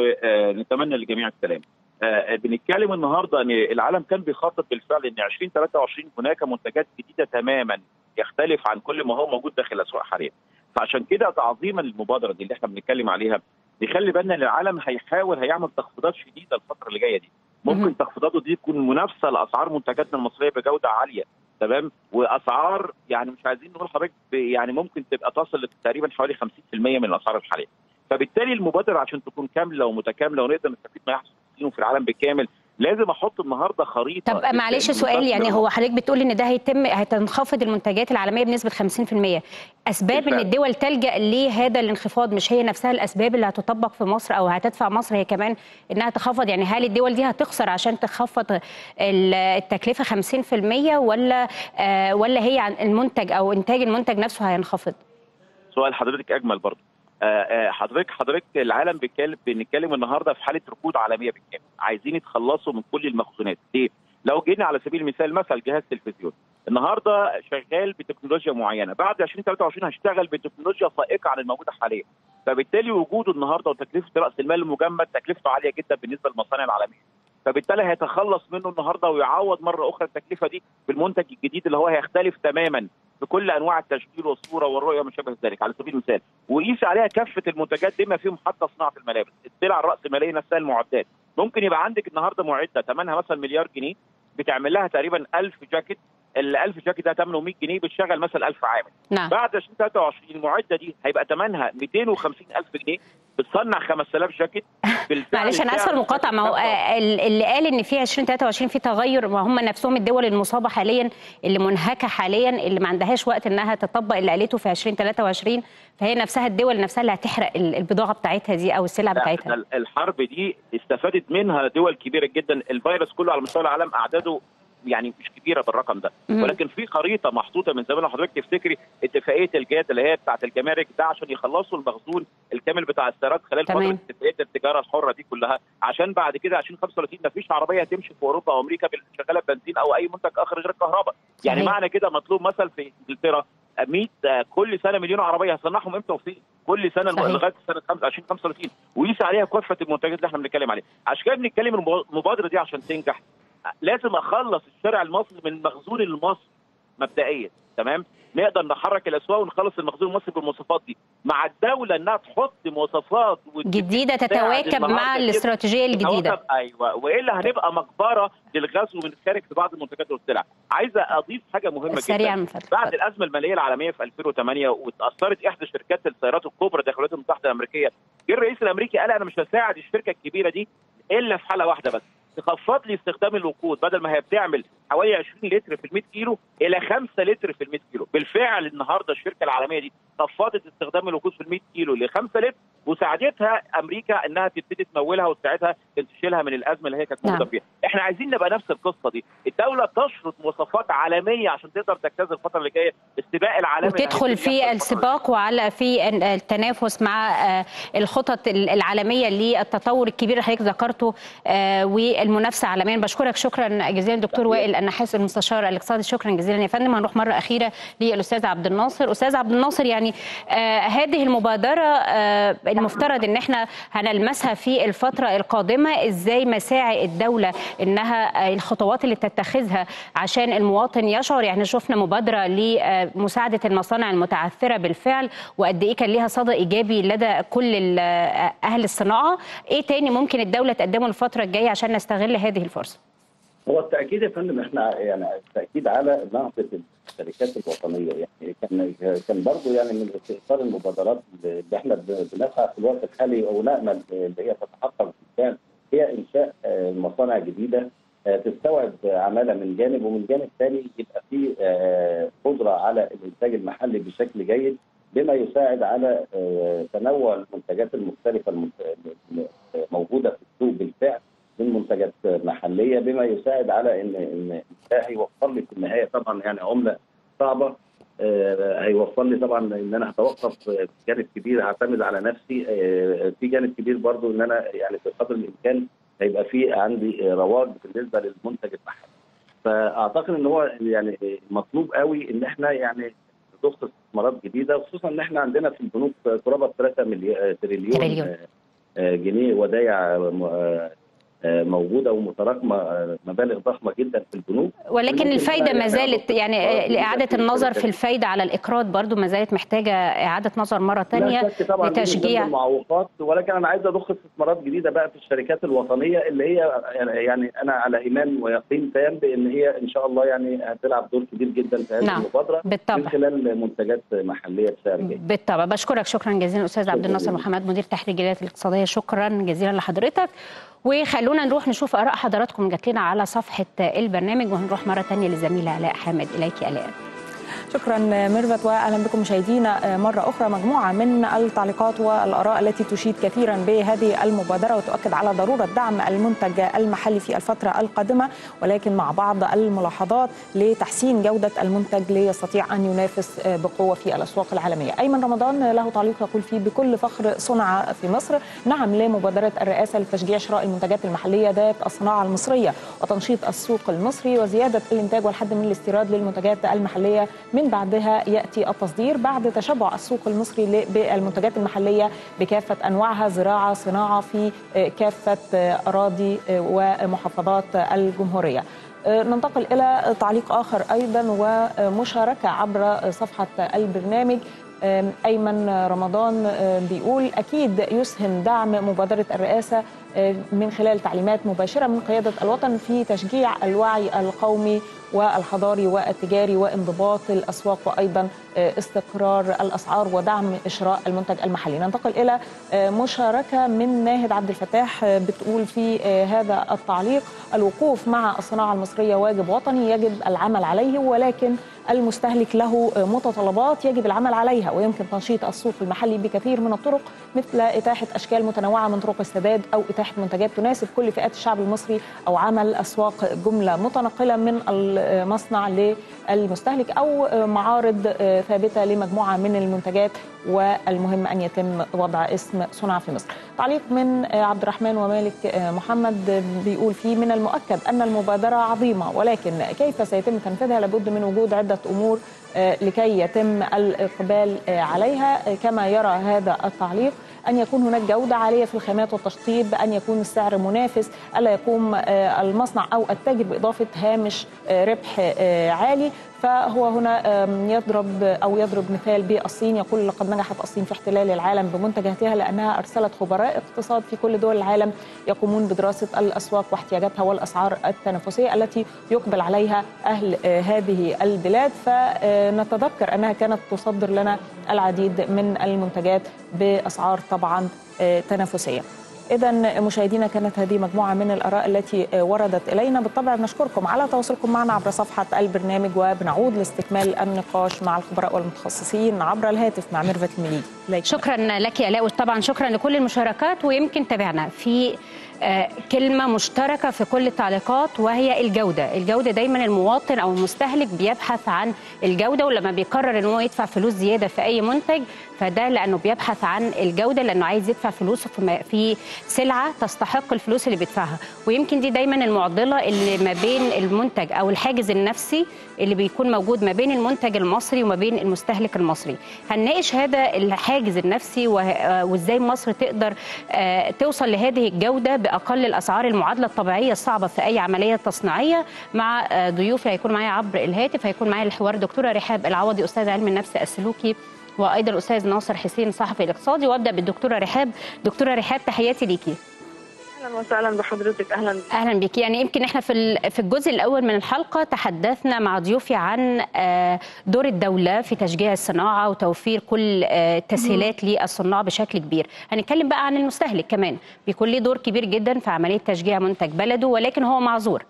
ونتمنى للجميع السلام. آه، بنتكلم النهارده ان العالم كان بيخطط بالفعل ان 2023 هناك منتجات جديده تماما يختلف عن كل ما هو موجود داخل الاسواق حاليا. فعشان كده تعظيما للمبادره دي اللي احنا بنتكلم عليها نخلي بالنا ان العالم هيحاول هيعمل تخفيضات شديده الفتره اللي جايه دي. مهم. ممكن تخفيضاته دي تكون منافسه لاسعار منتجاتنا المصريه بجوده عاليه تمام واسعار يعني مش عايزين نقول حضرتك ب- يعني ممكن تبقى تصل تقريبا حوالي 50% من الاسعار الحاليه فبالتالي المبادره عشان تكون كامله ومتكامله ونقدر نستفيد ما يحصل في الصين وفي العالم بالكامل لازم احط النهارده خريطه طب معلش سؤال يعني هو حضرتك بتقول ان ده هيتم هتنخفض المنتجات العالميه بنسبه 50% اسباب ان بالفعل. الدول تلجا لهذا الانخفاض مش هي نفسها الاسباب اللي هتطبق في مصر او هتدفع مصر هي كمان انها تخفض يعني هل الدول دي هتخسر عشان تخفض ال- التكلفه 50% ولا آه ولا هي عن المنتج او انتاج المنتج نفسه هينخفض سؤال حضرتك اجمل برضه آه، آه، حضرتك حضرتك العالم بيتكلم بنتكلم النهارده في حاله ركود عالميه بالكامل عايزين يتخلصوا من كل المخزونات ليه؟ لو جينا على سبيل المثال مثل جهاز تلفزيون النهارده شغال بتكنولوجيا معينه بعد 2023 هشتغل بتكنولوجيا فائقه عن الموجوده حاليا فبالتالي وجوده النهارده وتكلفه راس المال المجمد تكلفته عاليه جدا بالنسبه للمصانع العالميه فبالتالي هيتخلص منه النهارده ويعوض مره اخرى التكلفه دي بالمنتج الجديد اللي هو هيختلف تماما بكل انواع التشكيل والصوره والرؤيه وما شابه ذلك على سبيل المثال وقيس عليها كافه المنتجات بما فيهم حتى صناعه الملابس السلع الراسماليه نفسها المعدات ممكن يبقى عندك النهارده معده ثمنها مثلا مليار جنيه بتعمل لها تقريبا 1000 جاكيت ال 1000 جاكيت ده ثمنه 100 جنيه بتشغل مثلا 1000 عامل نعم بعد 2023 المعده دي هيبقى ثمنها 250000 جنيه بتصنع 5000 جاكيت بالفعل معلش انا اسفه سعر المقاطعه ما هو آه، ال- اللي قال ان في 2023 في تغير ما هم نفسهم الدول المصابه حاليا اللي منهكه حاليا اللي ما عندهاش وقت انها تطبق اللي قالته في 2023 فهي نفسها الدول نفسها اللي هتحرق ال- البضاعه بتاعتها دي او السلع بتاعتها ال- الحرب دي استفادت منها دول كبيره جدا الفيروس كله على مستوى العالم اعداده يعني مش كبيره بالرقم ده مم. ولكن في خريطه محطوطه من زمان لو حضرتك تفتكري اتفاقيه الجاد اللي هي بتاعه الجمارك ده عشان يخلصوا المخزون الكامل بتاع السيارات خلال تمام. فتره اتفاقيه التجاره الحره دي كلها عشان بعد كده 2035 ما فيش عربيه هتمشي في اوروبا او امريكا بال- شغاله بنزين او اي منتج اخر غير الكهرباء يعني صحيح. معنى كده مطلوب مثلا في انجلترا 100 آه، كل سنه مليون عربيه هصنعهم امتى وفين كل سنه صحيح. لغايه سنه 2035 وقيس عليها كافه المنتجات اللي احنا بنتكلم عليها عشان كده بنتكلم المب- المبادره دي عشان تنجح لازم اخلص الشارع المصري من المخزون المصري مبدئيا تمام نقدر نحرك الاسواق ونخلص المخزون المصري بالمواصفات دي مع الدوله انها تحط مواصفات وتجيب جديده تتواكب مع النهاردة كده الاستراتيجيه الجديده تتواكب، ايوه والا هنبقى مقبره للغزو من الخارج في بعض المنتجات والسلع عايزه اضيف حاجه مهمه سريعا جدا من فضلك بعد الازمه الماليه العالميه في 2008 وتاثرت احدى شركات السيارات الكبرى داخل الولايات المتحده الامريكيه جه الرئيس الامريكي قال انا مش هساعد الشركه الكبيره دي الا في حاله واحده بس تخفض لي استخدام الوقود بدل ما هي بتعمل حوالي 20 لتر في ال 100 كيلو الى 5 لتر في ال 100 كيلو بالفعل النهارده الشركه العالميه دي خفضت استخدام الوقود في ال 100 كيلو ل 5 لتر وساعدتها امريكا انها تبتدي تمولها وتساعدها تشيلها من الازمه اللي هي كانت موجوده نعم. فيها احنا عايزين نبقى نفس القصه دي الدوله تشرط مواصفات عالميه عشان تقدر تجتاز الفتره اللي جايه السباق العالمي اللي وتدخل هيبتدي في يحصل الفترة السباق وعلى في التنافس مع آه، الخطط العالميه للتطور الكبير اللي حضرتك ذكرته آه، والمنافسه عالميا بشكرك شكرا جزيلا دكتور وائل النحاس المستشار الاقتصادي شكرا جزيلا يا فندم هنروح مره اخيره للاستاذ عبد الناصر استاذ عبد الناصر يعني آه، هذه المبادره آه، المفترض ان احنا هنلمسها في الفتره القادمه ازاي مساعي الدوله انها آه، الخطوات اللي تتخذها عشان المواطن يشعر يعني شفنا مبادره لمساعده المصانع المتعثره بالفعل وقد ايه كان ليها صدى ايجابي لدى كل ال- آه، اهل الصناعه ايه تاني ممكن الدوله تقدمه الفتره الجايه عشان نستغل هذه الفرصه هو التاكيد يا فندم احنا يعني التاكيد على نهضه الشركات الوطنيه يعني كان كان برضه يعني من استئثار المبادرات اللي احنا ب- بنسعى في الوقت الحالي او نامل اللي هي تتحقق بالفعل هي انشاء آه، مصانع جديده آه، تستوعب عماله من جانب ومن جانب ثاني يبقى في آه، قدره على الانتاج المحلي بشكل جيد بما يساعد على آه، تنوع المنتجات المختلفه المت- موجوده في السوق بالفعل من منتجات محليه بما يساعد على ان ان ده هيوفر لي في النهايه طبعا يعني عمله صعبه آه، هيوفر لي طبعا ان انا هتوقف في جانب كبير هعتمد على نفسي آه، في جانب كبير برضو ان انا يعني بقدر الامكان هيبقى في عندي رواج بالنسبه للمنتج المحلي فاعتقد ان هو يعني مطلوب قوي ان احنا يعني نضخ استثمارات جديده خصوصا ان احنا عندنا في البنوك قرابه 3 مليون تريليون تريليون. آه، آه، جنيه ودايع آه، آه، موجوده ومتراكمه آه، مبالغ ضخمه جدا في البنوك ولكن ممكن الفايده بقى ما يعني زالت أضخ يعني استثمارات جديدة اعاده في النظر الشركات. في الفايده على الاقراض برضو ما زالت محتاجه اعاده نظر مره لا ثانيه شك طبعا دي من ضمن لتشجيع المعوقات ولكن انا عايز اضخ استثمارات جديده بقى في الشركات الوطنيه اللي هي يعني انا على ايمان ويقين تام بان هي ان شاء الله يعني هتلعب دور كبير جدا في هذه نعم، المبادره بالطبع. من خلال منتجات محليه بسعر جيد بالطبع بشكرك شكرا جزيلا استاذ عبد الناصر جزيلا. محمد مدير تحرير الجاليات الاقتصاديه شكرا جزيلا لحضرتك وخلونا نروح نشوف اراء حضراتكم جات لنا على صفحه البرنامج وهنروح مره ثانيه للزميله الاء حامد اليك الاء شكرا ميرفت واهلا بكم مشاهدينا مره اخرى مجموعه من التعليقات والاراء التي تشيد كثيرا بهذه المبادره وتؤكد على ضروره دعم المنتج المحلي في الفتره القادمه ولكن مع بعض الملاحظات لتحسين جوده المنتج ليستطيع ان ينافس بقوه في الاسواق العالميه. ايمن رمضان له تعليق يقول فيه بكل فخر صنع في مصر نعم لمبادره الرئاسه لتشجيع شراء المنتجات المحليه ذات الصناعه المصريه وتنشيط السوق المصري وزياده الانتاج والحد من الاستيراد للمنتجات المحليه من بعدها ياتي التصدير بعد تشبع السوق المصري ل- بالمنتجات المحليه بكافه انواعها زراعه صناعه في كافه اراضي ومحافظات الجمهوريه. ننتقل الى تعليق اخر ايضا ومشاركه عبر صفحه البرنامج ايمن رمضان بيقول اكيد يسهم دعم مبادره الرئاسه من خلال تعليمات مباشره من قياده الوطن في تشجيع الوعي القومي والحضاري والتجاري وانضباط الاسواق وايضا استقرار الاسعار ودعم شراء المنتج المحلي. ننتقل الى مشاركه من ناهد عبد الفتاح بتقول في هذا التعليق الوقوف مع الصناعه المصريه واجب وطني يجب العمل عليه ولكن المستهلك له متطلبات يجب العمل عليها ويمكن تنشيط السوق المحلي بكثير من الطرق مثل اتاحه اشكال متنوعه من طرق السداد او اتاحه منتجات تناسب كل فئات الشعب المصري او عمل اسواق جمله متنقله من المصنع للمستهلك او معارض ثابته لمجموعه من المنتجات والمهم ان يتم وضع اسم صنع في مصر. تعليق من عبد الرحمن ومالك محمد بيقول فيه من المؤكد ان المبادره عظيمه ولكن كيف سيتم تنفيذها لابد من وجود عده امور لكي يتم الاقبال عليها كما يرى هذا التعليق ان يكون هناك جوده عاليه في الخامات والتشطيب ان يكون السعر منافس الا يقوم المصنع او التاجر باضافه هامش ربح عالي فهو هنا يضرب او يضرب مثال بالصين يقول لقد نجحت الصين في احتلال العالم بمنتجاتها لانها ارسلت خبراء اقتصاد في كل دول العالم يقومون بدراسه الاسواق واحتياجاتها والاسعار التنافسيه التي يقبل عليها اهل هذه البلاد فنتذكر انها كانت تصدر لنا العديد من المنتجات باسعار طبعا تنافسيه. إذا مشاهدينا كانت هذه مجموعة من الآراء التي وردت إلينا بالطبع بنشكركم على تواصلكم معنا عبر صفحة البرنامج وبنعود لاستكمال النقاش مع الخبراء والمتخصصين عبر الهاتف مع ميرفت المليجي شكرا لك يا لاء وطبعا شكرا لكل المشاركات ويمكن تابعنا في كلمة مشتركة في كل التعليقات وهي الجودة الجودة دايما المواطن أو المستهلك بيبحث عن الجودة ولما بيقرر أنه يدفع فلوس زيادة في أي منتج فده لأنه بيبحث عن الجودة لأنه عايز يدفع فلوسه في سلعة تستحق الفلوس اللي بيدفعها ويمكن دي دايما المعضلة اللي ما بين المنتج أو الحاجز النفسي اللي بيكون موجود ما بين المنتج المصري وما بين المستهلك المصري هنناقش هذا الحاجز النفسي وازاي مصر تقدر توصل لهذه الجودة بأقل الأسعار المعادلة الطبيعية الصعبة في أي عملية تصنيعية مع ضيوفي هيكون معايا عبر الهاتف هيكون معايا الحوار دكتورة رحاب العوضي أستاذ علم النفس السلوكي وايضا الاستاذ ناصر حسين صحفي الاقتصادي وابدا بالدكتوره رحاب دكتوره رحاب تحياتي ليكي اهلا وسهلا بحضرتك اهلا بك. اهلا بك يعني يمكن احنا في في الجزء الاول من الحلقه تحدثنا مع ضيوفي عن دور الدوله في تشجيع الصناعه وتوفير كل التسهيلات للصناع بشكل كبير هنتكلم بقى عن المستهلك كمان بيكون له دور كبير جدا في عمليه تشجيع منتج بلده ولكن هو معذور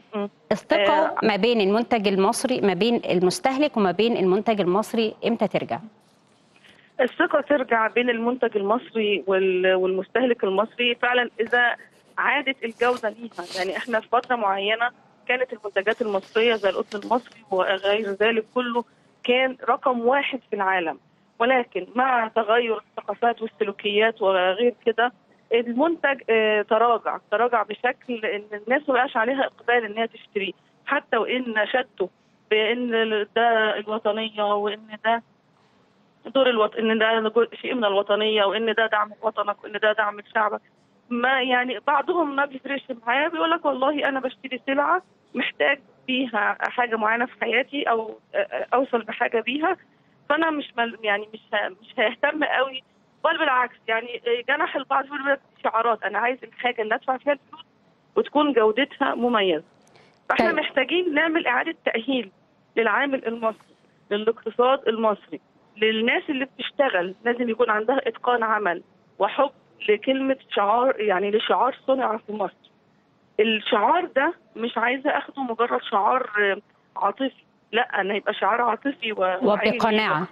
الثقه ما بين المنتج المصري ما بين المستهلك وما بين المنتج المصري امتى ترجع الثقه ترجع بين المنتج المصري وال- والمستهلك المصري فعلا اذا عادت الجوده ليها يعني احنا في فتره معينه كانت المنتجات المصريه زي القطن المصري وغير ذلك كله كان رقم واحد في العالم ولكن مع تغير الثقافات والسلوكيات وغير كده المنتج آه، تراجع تراجع بشكل ان الناس ما بقاش عليها اقبال ان هي تشتريه حتى وان شدوا بان ده الوطنيه وان ده دور الوط... ان ده جزء- شيء من الوطنيه وان ده دعم وطنك وان ده دعم شعبك ما يعني بعضهم ما بيفرقش معايا بيقول لك والله انا بشتري سلعه محتاج بيها حاجه معينه في حياتي او آه، اوصل بحاجه بيها فانا مش مل... يعني مش ه... مش هيهتم قوي بل بالعكس يعني جنح البعض يقول لك شعارات انا عايز الحاجه اللي ادفع فيها الفلوس وتكون جودتها مميزه فاحنا طيب. محتاجين نعمل اعاده تاهيل للعامل المصري للاقتصاد المصري للناس اللي بتشتغل لازم يكون عندها اتقان عمل وحب لكلمه شعار يعني لشعار صنع في مصر الشعار ده مش عايزه اخده مجرد شعار آه، عاطفي لا انا يبقى شعار عاطفي و- وبقناعة.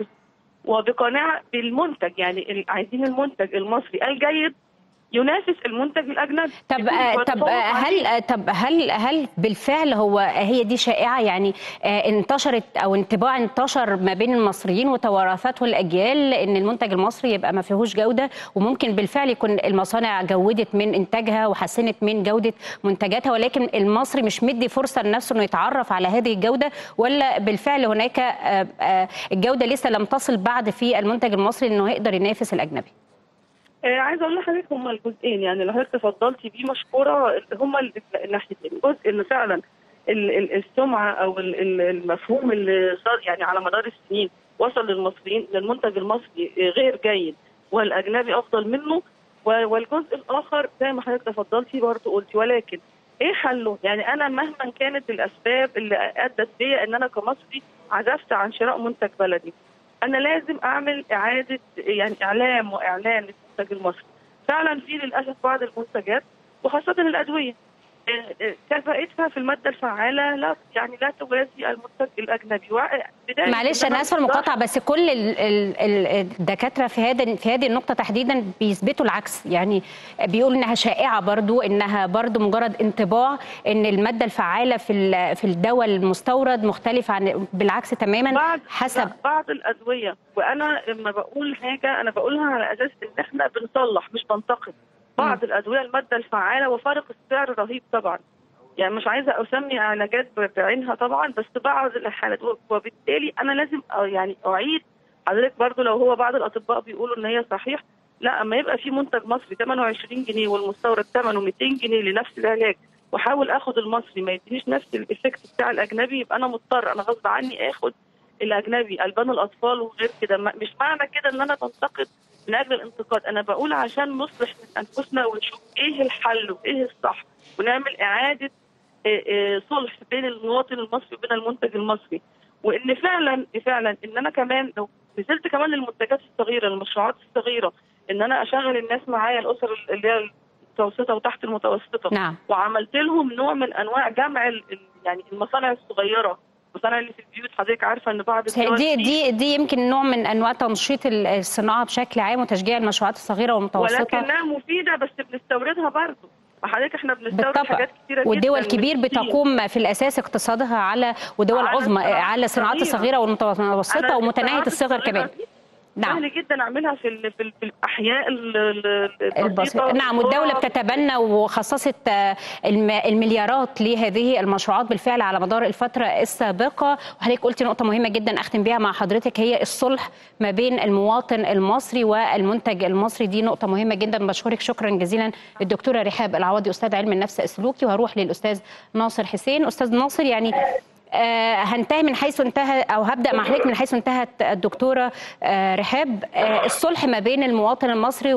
وبقناعه بالمنتج يعني ال- عايزين المنتج المصري الجيد ينافس المنتج الاجنبي طب يكون آه، طب بيتفوق آه، عليه. هل آه، طب هل هل بالفعل هو هي دي شائعه يعني آه، انتشرت او انطباع انتشر ما بين المصريين وتوارثته الاجيال ان المنتج المصري يبقى ما فيهوش جوده وممكن بالفعل يكون المصانع جودت من انتاجها وحسنت من جوده منتجاتها ولكن المصري مش مدي فرصه لنفسه انه يتعرف على هذه الجوده ولا بالفعل هناك آه، آه، الجوده لسه لم تصل بعد في المنتج المصري انه يقدر ينافس الاجنبي آه، عايزه اقول لحضرتك هما الجزئين يعني اللي حضرتك تفضلتي بيه مشكوره هما ال- الناحيتين جزء ان فعلا ال- ال- السمعه او ال- ال- المفهوم اللي صار يعني على مدار السنين وصل للمصريين للمنتج المصري آه، غير جيد والاجنبي افضل منه و- والجزء الاخر زي ما حضرتك تفضلتي برضه قلتي ولكن ايه حله؟ يعني انا مهما كانت الاسباب اللي ادت بيا ان انا كمصري عزفت عن شراء منتج بلدي انا لازم اعمل اعاده يعني اعلام واعلان للمنتج المصري فعلا في للاسف بعض المنتجات وخاصه الادويه آه، آه، كفاءتها في الماده الفعاله لا يعني لا توازي المنتج الاجنبي وع- بداية معلش إن انا اسفه المقاطعه بس كل ال- ال- ال- الدكاتره في هذا في هذه النقطه تحديدا بيثبتوا العكس يعني بيقول انها شائعه برضو انها برضو مجرد انطباع ان الماده الفعاله في ال- في الدواء المستورد مختلف عن بالعكس تماما بعض حسب لا، بعض الادويه وانا لما بقول حاجه انا بقولها على اساس ان احنا بنصلح مش بنتقد بعض الادويه الماده الفعاله وفارق السعر رهيب طبعا يعني مش عايزه اسمي علاجات بعينها طبعا بس بعض الحالات وبالتالي انا لازم أ- يعني اعيد حضرتك برضو لو هو بعض الاطباء بيقولوا ان هي صحيح لا اما يبقى في منتج مصري ثمنه 20 جنيه والمستورد ثمنه 200 جنيه لنفس العلاج واحاول اخد المصري ما يدينيش نفس الايفكت بتاع الاجنبي يبقى انا مضطر انا غصب عني اخد الاجنبي البان الاطفال وغير كده ما- مش معنى كده ان انا بنتقد من اجل الانتقاد انا بقول عشان نصلح من انفسنا ونشوف ايه الحل وايه الصح ونعمل اعاده آه، آه، صلح بين المواطن المصري وبين المنتج المصري وان فعلا فعلا ان انا كمان لو نزلت كمان للمنتجات الصغيره المشروعات الصغيره ان انا اشغل الناس معايا الاسر اللي هي المتوسطه وتحت المتوسطه نعم وعملت لهم نوع من انواع جمع ال- ال- يعني المصانع الصغيره المصانع اللي في البيوت حضرتك عارفه ان بعض الدول دي في- دي دي يمكن نوع من انواع تنشيط ال- الصناعه بشكل عام وتشجيع المشروعات الصغيره والمتوسطه ولكنها مفيده بس بنستوردها برضه حضرتك احنا بنستورد بالطبع حاجات كتيره والدول جدا من كبير الصين. بتقوم في الاساس اقتصادها على ودول على عظمى الصناعات على الصناعات الصغيرة. الصغيره والمتوسطه أنا ومتناهيه الصناعات الصغر الصغيرة كمان دي نعم سهل جدا اعملها في ال- في, ال- في الاحياء ال- ال- البسيط البسيطه نعم والدولة والقرى. بتتبنى وخصصت آه، الم- المليارات لهذه المشروعات بالفعل على مدار الفترة السابقة وحضرتك قلتي نقطة مهمة جدا أختم بيها مع حضرتك هي الصلح ما بين المواطن المصري والمنتج المصري دي نقطة مهمة جدا بشكرك شكرا جزيلا الدكتورة رحاب العوضي أستاذ علم النفس السلوكي وهروح للأستاذ ناصر حسين أستاذ ناصر يعني آه هنتهي من حيث انتهى او هبدا مع حضرتك من حيث انتهت الدكتوره آه رحاب آه الصلح ما بين المواطن المصري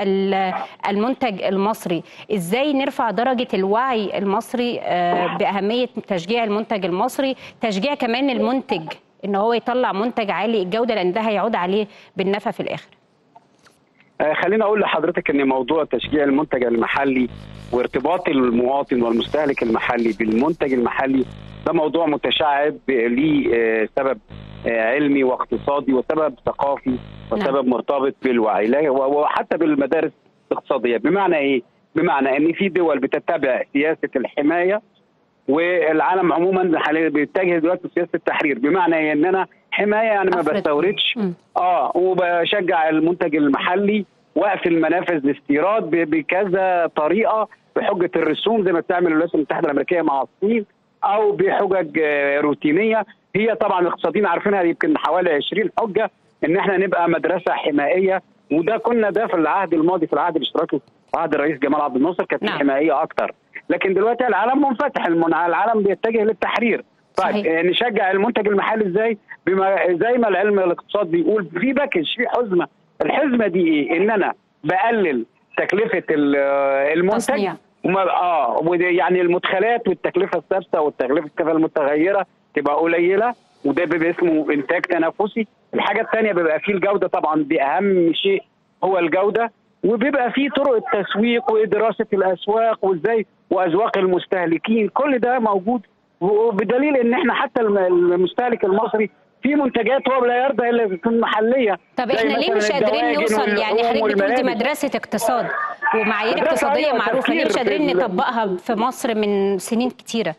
والمنتج المصري ازاي نرفع درجه الوعي المصري آه باهميه تشجيع المنتج المصري تشجيع كمان المنتج ان هو يطلع منتج عالي الجوده لان ده هيعود عليه بالنفع في الاخر آه، خليني اقول لحضرتك ان موضوع تشجيع المنتج المحلي وارتباط المواطن والمستهلك المحلي بالمنتج المحلي ده موضوع متشعب ليه آه، سبب آه، علمي واقتصادي وسبب ثقافي وسبب مرتبط بالوعي لا- و- وحتى بالمدارس الاقتصاديه بمعنى ايه؟ بمعنى ان في دول بتتبع سياسه الحمايه والعالم عموما حاليا بيتجه دلوقتي لسياسه التحرير بمعنى ايه ان انا حمايه يعني ما أفرض. بستوردش مم. اه وبشجع المنتج المحلي وقف المنافذ الاستيراد ب- بكذا طريقه بحجه الرسوم زي ما بتعمل الولايات المتحده الامريكيه مع الصين او بحجج آه، روتينيه هي طبعا الاقتصاديين عارفينها يمكن حوالي 20 حجه ان احنا نبقى مدرسه حمائيه وده كنا ده في العهد الماضي في العهد الاشتراكي في عهد الرئيس جمال عبد الناصر كانت نعم. حمائيه اكتر لكن دلوقتي العالم منفتح المن- العالم بيتجه للتحرير طيب صحيح. آه، نشجع المنتج المحلي ازاي بما زي ما العلم الاقتصاد بيقول في باكج في حزمه الحزمه دي ايه ان انا بقلل تكلفه ال- آه، المنتج تصنيع. وما اه وده يعني المدخلات والتكلفه الثابته والتكلفه الكفاءه المتغيره تبقى قليله وده بيبقى اسمه انتاج تنافسي الحاجه الثانيه بيبقى فيه الجوده طبعا دي اهم شيء هو الجوده وبيبقى فيه طرق التسويق ودراسه الاسواق وازاي واذواق المستهلكين كل ده موجود وبدليل ان احنا حتى الم- المستهلك المصري في منتجات هو لا يرضى الا تكون محليه طب زي احنا ليه مثلاً مش قادرين الدواجن نوصل يعني واللحوم حضرتك بتقول دي والملابس. مدرسه اقتصاد ومعايير مدرسة اقتصاديه أيوة، معروفه ليه مش تفكير قادرين في ال- نطبقها في مصر من سنين كتيره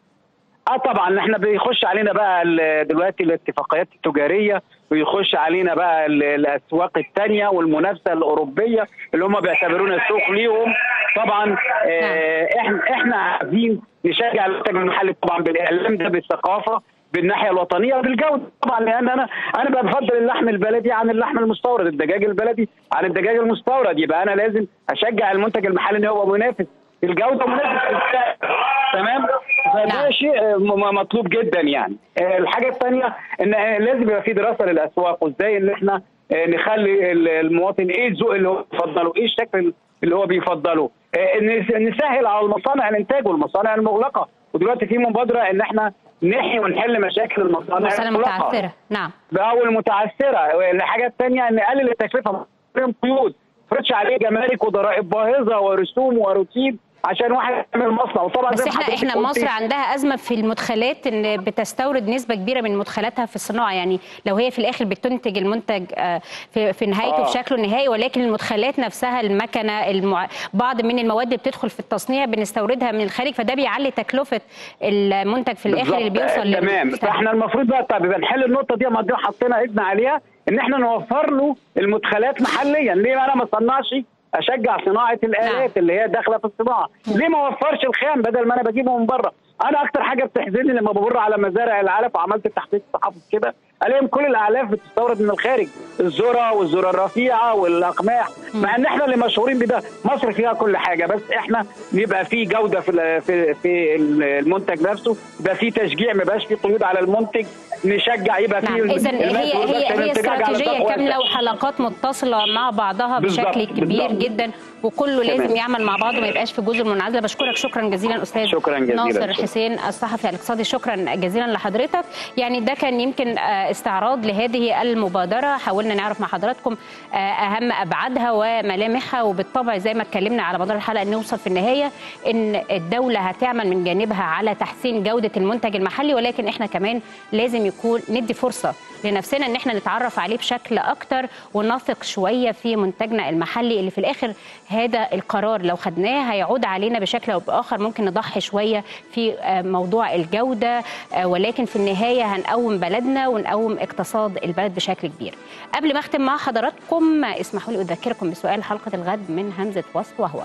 اه طبعا احنا بيخش علينا بقى ال- دلوقتي الاتفاقيات التجاريه ويخش علينا بقى ال- الاسواق الثانيه والمنافسه الاوروبيه اللي هم بيعتبرونا سوق ليهم طبعا آه احنا احنا عايزين نشجع المنتج المحلي طبعا بالاعلام ده بالثقافه بالناحيه الوطنيه بالجوده طبعا لان انا انا بقى بفضل اللحم البلدي عن اللحم المستورد الدجاج البلدي عن الدجاج المستورد يبقى انا لازم اشجع المنتج المحلي ان هو منافس في الجوده ومنافس في السعر تمام فده نعم. شيء آه، م- مطلوب جدا يعني آه، الحاجه الثانيه ان آه، لازم يبقى في دراسه للاسواق وازاي ان احنا آه، نخلي ال- المواطن ايه الذوق اللي هو بيفضله ايه الشكل اللي هو بيفضله آه، نس- نسهل على المصانع الانتاج والمصانع المغلقه ودلوقتي في مبادره ان احنا نحيي ونحل مشاكل المصانع مسألة المغلقه متعثره نعم او المتعثره الحاجه الثانيه ان نقلل التكلفه لهم قيود ما تفرضش عليه جمارك وضرائب باهظه ورسوم وروتين عشان واحد يعمل مصنع وطبعا بس زي ما احنا حضرتك احنا قلتي- مصر عندها ازمه في المدخلات ان بتستورد نسبه كبيره من مدخلاتها في الصناعه يعني لو هي في الاخر بتنتج المنتج آه، في في نهايته آه. في شكله النهائي ولكن المدخلات نفسها المكنه المع... بعض من المواد اللي بتدخل في التصنيع بنستوردها من الخارج فده بيعلي تكلفه المنتج في الاخر اللي بالظبط. بيوصل تمام للمستهلك. فاحنا المفروض بقى طب يبقى نحل النقطه دي ما دي حطينا ايدنا عليها ان احنا نوفر له المدخلات محليا ليه انا ما اصنعش اشجع صناعه الالات نعم. اللي هي داخله في الصناعه ليه ما اوفرش الخام بدل ما انا بجيبه من بره انا اكتر حاجه بتحزنني لما بمر على مزارع العلف وعملت تحقيق صحافي كده الاقيهم كل الاعلاف بتستورد من الخارج الذره والذره الرفيعه والاقماح مع ان احنا اللي مشهورين بده مصر فيها كل حاجه بس احنا يبقى في جوده في ال- في في المنتج نفسه يبقى في تشجيع ما يبقاش في قيود على المنتج نشجع يبقى في نعم اذا الناس هي والناس هي هي الانتاج على استراتيجيه نطاق كامله واسع. وحلقات متصله مع بعضها بالظبط، بشكل كبير بالظبط. جدا وكله تمام. لازم يعمل مع بعضه ما يبقاش في جزر منعزله بشكرك شكرا جزيلا استاذ شكراً جزيلاً. ناصر شكراً. حسين الصحفي الاقتصادي شكرا جزيلا لحضرتك يعني ده كان يمكن آه، استعراض لهذه المبادره حاولنا نعرف مع حضراتكم آه، اهم ابعادها وملامحها وبالطبع زي ما اتكلمنا على مدار الحلقه نوصل في النهايه ان الدوله هتعمل من جانبها على تحسين جوده المنتج المحلي ولكن احنا كمان لازم يكون ندي فرصه لنفسنا ان احنا نتعرف عليه بشكل اكتر ونثق شويه في منتجنا المحلي اللي في الاخر هذا القرار لو خدناه هيعود علينا بشكل او باخر ممكن نضحي شويه في آه، موضوع الجوده آه، ولكن في النهايه هنقوم بلدنا ونقوم اقتصاد البلد بشكل كبير. قبل ما اختم مع حضراتكم اسمحوا لي اذكركم بسؤال حلقه الغد من همزه وصل وهو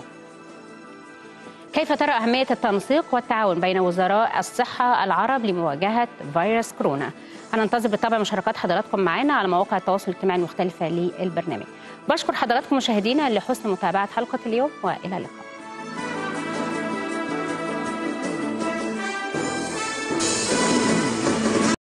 كيف ترى أهمية التنسيق والتعاون بين وزراء الصحة العرب لمواجهة فيروس كورونا؟ هننتظر بالطبع مشاركات حضراتكم معنا على مواقع التواصل الاجتماعي المختلفة للبرنامج. بشكر حضراتكم مشاهدينا لحسن متابعة حلقة اليوم وإلى اللقاء.